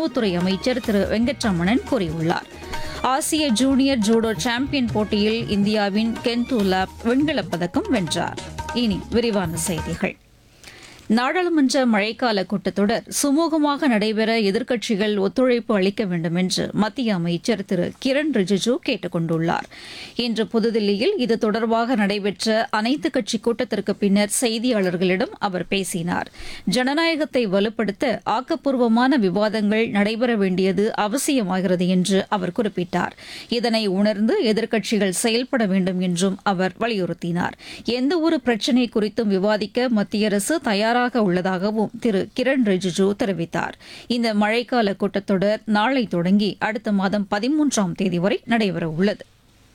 உணவுத்துறை அமைச்சர் திரு வெங்கட்ரமணன் கூறியுள்ளார் ஆசிய ஜூனியர் ஜூடோ சாம்பியன் போட்டியில் இந்தியாவின் கென்து லாப் வெண்கலப் பதக்கம் வென்றார் இனி விரிவான செய்திகள் நாடாளுமன்ற மழைக்கால கூட்டத்தொடர் சுமூகமாக நடைபெற எதிர்க்கட்சிகள் ஒத்துழைப்பு அளிக்க வேண்டும் என்று மத்திய அமைச்சர் திரு கிரண் ரிஜிஜு கேட்டுக் கொண்டுள்ளார் இன்று புதுதில்லியில் இது தொடர்பாக நடைபெற்ற அனைத்துக் கட்சி கூட்டத்திற்கு பின்னர் செய்தியாளர்களிடம் அவர் பேசினார் ஜனநாயகத்தை வலுப்படுத்த ஆக்கப்பூர்வமான விவாதங்கள் நடைபெற வேண்டியது அவசியமாகிறது என்று அவர் குறிப்பிட்டார் இதனை உணர்ந்து எதிர்க்கட்சிகள் செயல்பட வேண்டும் என்றும் அவர் வலியுறுத்தினார் எந்தவொரு பிரச்சினை குறித்தும் விவாதிக்க மத்திய அரசு தயாராக உள்ளதாகவும் திரு கிரண் ரிஜிஜு தெரிவித்தார் இந்த மழைக்கால கூட்டத்தொடர் நாளை தொடங்கி அடுத்த மாதம் பதிமூன்றாம் தேதி வரை நடைபெறவுள்ளது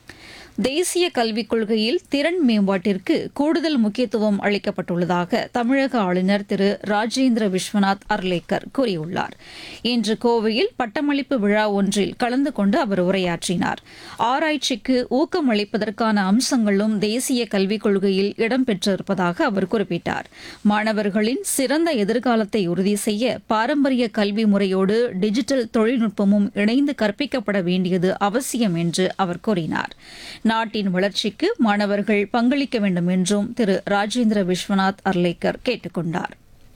தேசிய கல்விக் கொள்கையில் திறன் மேம்பாட்டிற்கு கூடுதல் முக்கியத்துவம் அளிக்கப்பட்டுள்ளதாக தமிழக ஆளுநர் திரு ராஜேந்திர விஸ்வநாத் அர்லேக்கர் கூறியுள்ளார் இன்று கோவையில் பட்டமளிப்பு விழா ஒன்றில் கலந்து கொண்டு அவர் உரையாற்றினார் ஆராய்ச்சிக்கு ஊக்கம் அளிப்பதற்கான அம்சங்களும் தேசிய கல்விக் கொள்கையில் இடம்பெற்றிருப்பதாக அவர் குறிப்பிட்டார் மாணவர்களின் சிறந்த எதிர்காலத்தை உறுதி செய்ய பாரம்பரிய கல்வி முறையோடு டிஜிட்டல் தொழில்நுட்பமும் இணைந்து கற்பிக்கப்பட வேண்டியது அவசியம் என்று அவர் கூறினார் நாட்டின் வளர்ச்சிக்கு மாணவர்கள் பங்களிக்க வேண்டும் என்றும் திரு ராஜேந்திர விஸ்வநாத் அர்லேக்கர் கேட்டுக் கொண்டார்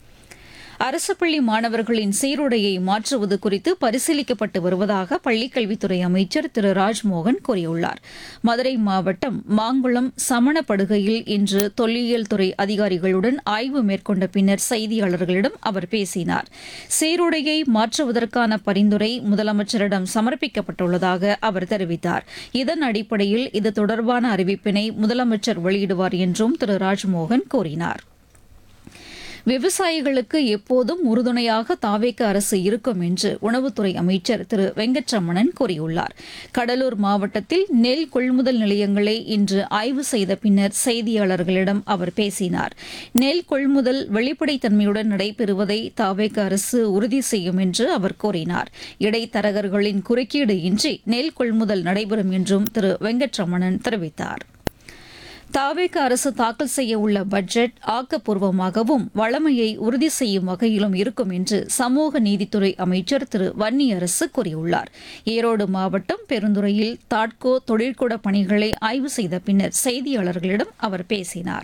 அரசு பள்ளி மாணவர்களின் சீருடையை மாற்றுவது குறித்து பரிசீலிக்கப்பட்டு வருவதாக பள்ளிக்கல்வித்துறை அமைச்சர் திரு ராஜ்மோகன் கூறியுள்ளார் மதுரை மாவட்டம் மாங்குளம் சமணப்படுகையில் இன்று தொல்லியல் துறை அதிகாரிகளுடன் ஆய்வு மேற்கொண்ட பின்னர் செய்தியாளர்களிடம் அவர் பேசினார் சீருடையை மாற்றுவதற்கான பரிந்துரை முதலமைச்சரிடம் சமர்ப்பிக்கப்பட்டுள்ளதாக அவர் தெரிவித்தார் இதன் அடிப்படையில் இது தொடர்பான அறிவிப்பினை முதலமைச்சர் வெளியிடுவார் என்றும் திரு ராஜ்மோகன் கூறினார் விவசாயிகளுக்கு எப்போதும் உறுதுணையாக தாவேக்க அரசு இருக்கும் என்று உணவுத்துறை அமைச்சர் திரு வெங்கட்ரமணன் கூறியுள்ளார் கடலூர் மாவட்டத்தில் நெல் கொள்முதல் நிலையங்களை இன்று ஆய்வு செய்த பின்னர் செய்தியாளர்களிடம் அவர் பேசினார் நெல் கொள்முதல் வெளிப்படைத்தன்மையுடன் நடைபெறுவதை தாவேக்க அரசு உறுதி செய்யும் என்று அவர் கூறினார் இடைத்தரகர்களின் குறுக்கீடு இன்றி நெல் கொள்முதல் நடைபெறும் என்றும் திரு வெங்கட்ரமணன் தெரிவித்தார் தாவேக அரசு தாக்கல் செய்ய உள்ள பட்ஜெட் ஆக்கப்பூர்வமாகவும் வளமையை உறுதி செய்யும் வகையிலும் இருக்கும் என்று சமூக நீதித்துறை அமைச்சர் திரு வன்னியரசு கூறியுள்ளார் ஈரோடு மாவட்டம் பெருந்துறையில் தாட்கோ தொழிற்கூட பணிகளை ஆய்வு செய்த பின்னர் செய்தியாளர்களிடம் அவர் பேசினார்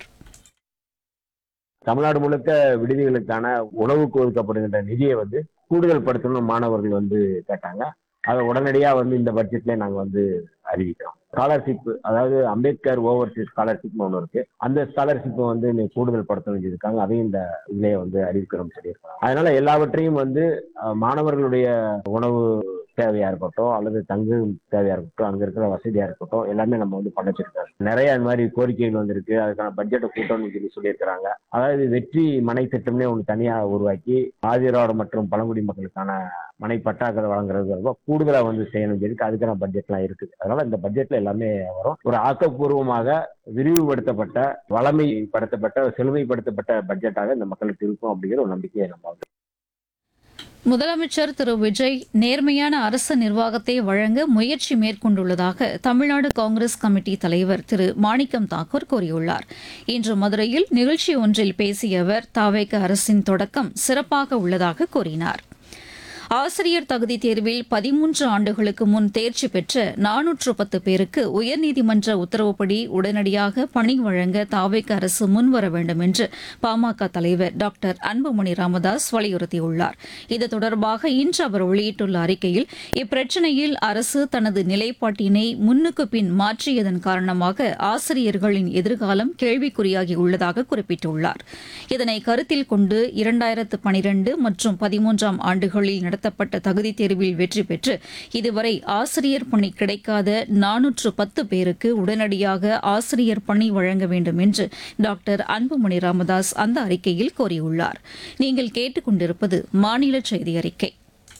தமிழ்நாடு முழுக்க விடுதிகளுக்கான உணவுக்கு ஒதுக்கப்படுகின்ற நிதியை வந்து கூடுதல் படுத்தணும் மாணவர்கள் வந்து கேட்டாங்க அதை உடனடியா வந்து இந்த பட்ஜெட்ல நாங்க வந்து அறிவிக்கிறோம் ஸ்காலர்ஷிப் அதாவது அம்பேத்கர் ஓவர்சீஸ் ஸ்காலர்ஷிப்னு ஒன்று இருக்கு அந்த ஸ்காலர்ஷிப் வந்து இன்னைக்கு கூடுதல் படுத்த வேண்டியிருக்காங்க அதையும் இந்த இதுலயே வந்து அறிவிக்கிறோம் சொல்லியிருக்காங்க அதனால எல்லாவற்றையும் வந்து அஹ், மாணவர்களுடைய உணவு தேவையா இருக்கட்டும் அல்லது தங்கும் தேவையா இருக்கட்டும் அங்க இருக்கிற வசதியா இருக்கட்டும் எல்லாமே நம்ம வந்து பண்ண வச்சிருக்காங்க நிறைய இந்த மாதிரி கோரிக்கைகள் வந்திருக்கு அதுக்கான பட்ஜெட்டை கூட்டணும்னு சொல்லி சொல்லியிருக்கிறாங்க அதாவது வெற்றி மனை திட்டம்னே ஒன்று தனியா உருவாக்கி ஆதிராடு மற்றும் பழங்குடி மக்களுக்கான மனை பட்டாக்களை வழங்குறது ரொம்ப கூடுதலா வந்து செய்யணும் சொல்லி அதுக்கான பட்ஜெட்லாம் இருக்குது அதனால இந்த பட்ஜெட்ல எல்லாமே வரும் ஒரு ஆக்கப்பூர்வமாக விரிவுபடுத்தப்பட்ட வளமைப்படுத்தப்பட்ட செழுமைப்படுத்தப்பட்ட பட்ஜெட்டாக இந்த மக்களுக்கு இருக்கும் அப்படிங்கிற ஒரு நம்பிக்கையை நம்ம வந்து முதலமைச்சர் திரு விஜய் நேர்மையான அரசு நிர்வாகத்தை வழங்க முயற்சி மேற்கொண்டுள்ளதாக தமிழ்நாடு காங்கிரஸ் கமிட்டி தலைவர் திரு மாணிக்கம் தாக்கூர் கூறியுள்ளார் இன்று மதுரையில் நிகழ்ச்சி ஒன்றில் பேசிய அவர் தாவேக அரசின் தொடக்கம் சிறப்பாக உள்ளதாக கூறினார் ஆசிரியர் தகுதி தேர்வில் பதிமூன்று ஆண்டுகளுக்கு முன் தேர்ச்சி பெற்ற நானூற்று பத்து பேருக்கு உயர்நீதிமன்ற உத்தரவுப்படி உடனடியாக பணி வழங்க தாவேக அரசு முன்வர வேண்டும் என்று பாமக தலைவர் டாக்டர் அன்புமணி ராமதாஸ் வலியுறுத்தியுள்ளார் இது தொடர்பாக இன்று அவர் வெளியிட்டுள்ள அறிக்கையில் இப்பிரச்சினையில் அரசு தனது நிலைப்பாட்டினை முன்னுக்கு பின் மாற்றியதன் காரணமாக ஆசிரியர்களின் எதிர்காலம் கேள்விக்குறியாகி உள்ளதாக குறிப்பிட்டுள்ளார் இதனை கருத்தில் கொண்டு இரண்டாயிரத்து பனிரெண்டு மற்றும் பதிமூன்றாம் ஆண்டுகளில் நடத்தப்பட்ட தகுதித் தேர்வில் வெற்றி பெற்று இதுவரை ஆசிரியர் பணி கிடைக்காத நானூற்று பத்து பேருக்கு உடனடியாக ஆசிரியர் பணி வழங்க வேண்டும் என்று டாக்டர் அன்புமணி ராமதாஸ் அந்த அறிக்கையில் கோரியுள்ளார் நீங்கள் கேட்டுக்கொண்டிருப்பது மாநில செய்தி அறிக்கை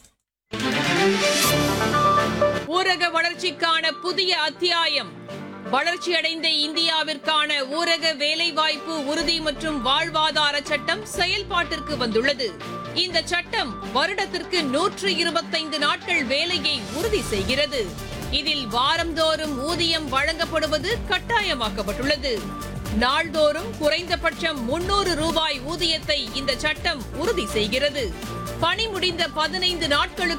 ஊரக வளர்ச்சிக்கான புதிய அத்தியாயம் வளர்ச்சியடைந்த இந்தியாவிற்கான ஊரக வேலைவாய்ப்பு உறுதி மற்றும் வாழ்வாதார சட்டம் செயல்பாட்டிற்கு வந்துள்ளது இந்த சட்டம் வருடத்திற்கு நூற்று இருபத்தைந்து நாட்கள் வேலையை உறுதி செய்கிறது இதில் வாரந்தோறும் ஊதியம் வழங்கப்படுவது கட்டாயமாக்கப்பட்டுள்ளது நாள்தோறும் குறைந்தபட்சம் முன்னூறு ரூபாய் ஊதியத்தை இந்த சட்டம் உறுதி செய்கிறது பணி முடிந்த பதினைந்து நாட்களுக்கு